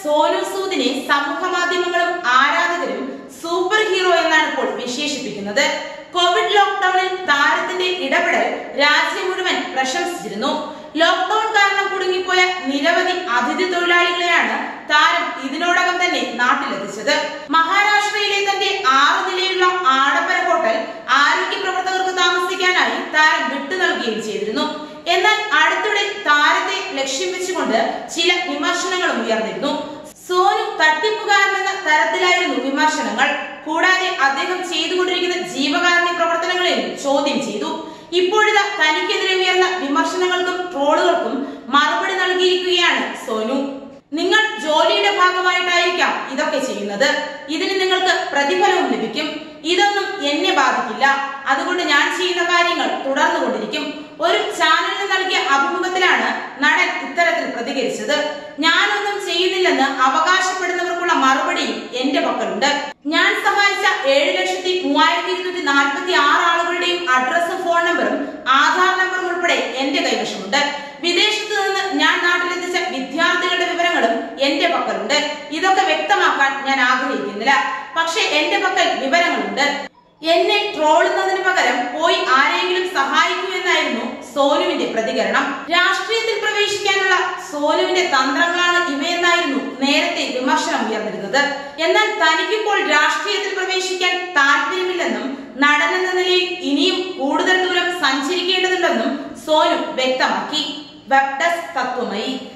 സോനു സൂദിനെ സമൂഹ മാധ്യമങ്ങളും ആരാധകരും സൂപ്പർ ഹീറോ എന്നാണ് ഇപ്പോൾ വിശേഷിപ്പിക്കുന്നത് കോവിഡ് ലോക്ക്ഡൌണിൽ താരത്തിന്റെ ഇടപെടൽ രാജ്യം മുഴുവൻ പ്രശംസിച്ചിരുന്നു ലോക്ക്ഡൌൺ കാരണം കുടുങ്ങിപ്പോയ നിരവധി അതിഥി തൊഴിലാളികളെയാണ് താരം ഇതിനോടകം തന്നെ നാട്ടിലെത്തിച്ചത് മഹാരാഷ്ട്രയിലെ തന്റെ ആറ് നിലയുള്ള ആഡംബര ഹോട്ടൽ ആരോഗ്യ പ്രവർത്തകർക്ക് താമസിക്കാനായി താരം വിട്ടു നൽകുകയും ചെയ്തിരുന്നു എന്നാൽ അടുത്തിടെ താരത്തെ ലക്ഷ്യം വെച്ചുകൊണ്ട് ചില വിമർശനങ്ങളും ഉയർന്നിരുന്നു സോനു തട്ടിപ്പുകാരനെന്ന തരത്തിലായിരുന്നു വിമർശനങ്ങൾ കൂടാതെ അദ്ദേഹം ചെയ്തുകൊണ്ടിരിക്കുന്ന ജീവകാരുണ്യ പ്രവർത്തനങ്ങളെയും ചോദ്യം ചെയ്തു ഇപ്പോഴിതാ തനിക്കെതിരെ ഉയർന്ന വിമർശനങ്ങൾക്കും ട്രോളുകൾക്കും മറുപടി നൽകിയിരിക്കുകയാണ് സോനു നിങ്ങൾ ജോലിയുടെ ഭാഗമായിട്ടായിരിക്കാം ഇതൊക്കെ ചെയ്യുന്നത് ഇതിന് നിങ്ങൾക്ക് പ്രതിഫലവും ലഭിക്കും ഇതൊന്നും എന്നെ ബാധിക്കില്ല അതുകൊണ്ട് ഞാൻ ചെയ്യുന്ന കാര്യങ്ങൾ തുടർന്നുകൊണ്ടിരിക്കും ഒരു ചാനലിന് നൽകിയ അഭിമുഖത്തിലാണ് നടൻ ഇത്തരത്തിൽ പ്രതികരിച്ചത് ഞാനൊന്നും ചെയ്യുന്നില്ലെന്ന് അവകാശപ്പെടുന്നവർക്കുള്ള മറുപടിയും എന്റെ പക്കലുണ്ട് ഞാൻ സഹായിച്ച ഏഴ് ലക്ഷത്തി മൂവായിരത്തി ഇരുന്നൂറ്റി നാൽപ്പത്തി ആറ് ആളുകളുടെയും അഡ്രസ്സും ഫോൺ നമ്പറും ആധാർ നമ്പറും ഉൾപ്പെടെ എന്റെ കൈവശമുണ്ട് വിദേശത്ത് നിന്ന് ഞാൻ നാട്ടിലെത്തിച്ച വിദ്യാർത്ഥികളുടെ വിവരങ്ങളും എന്റെ പക്കലുണ്ട് ഇതൊക്കെ വ്യക്തമാക്കാൻ ഞാൻ ആഗ്രഹിക്കുന്നില്ല പക്ഷെ എന്റെ പക്കൽ വിവരങ്ങളുണ്ട് എന്നെ ട്രോളുന്നതിന് പകരം പോയി ആരെങ്കിലും സഹായിക്കൂ എന്നായിരുന്നു സോനുവിന്റെ പ്രതികരണം രാഷ്ട്രീയത്തിൽ പ്രവേശിക്കാനുള്ള സോനുവിന്റെ തന്ത്രങ്ങളാണ് ഇവയെന്നായിരുന്നു നേരത്തെ വിമർശനം ഉയർന്നിരുന്നത് എന്നാൽ തനിക്കിപ്പോൾ രാഷ്ട്രീയത്തിൽ പ്രവേശിക്കാൻ താല്പര്യമില്ലെന്നും നടനെന്ന നിലയിൽ ഇനിയും കൂടുതൽ ദൂരം സഞ്ചരിക്കേണ്ടതുണ്ടെന്നും സോനു വ്യക്തമാക്കി വെബ് ഡെസ്ക് തത്വമയി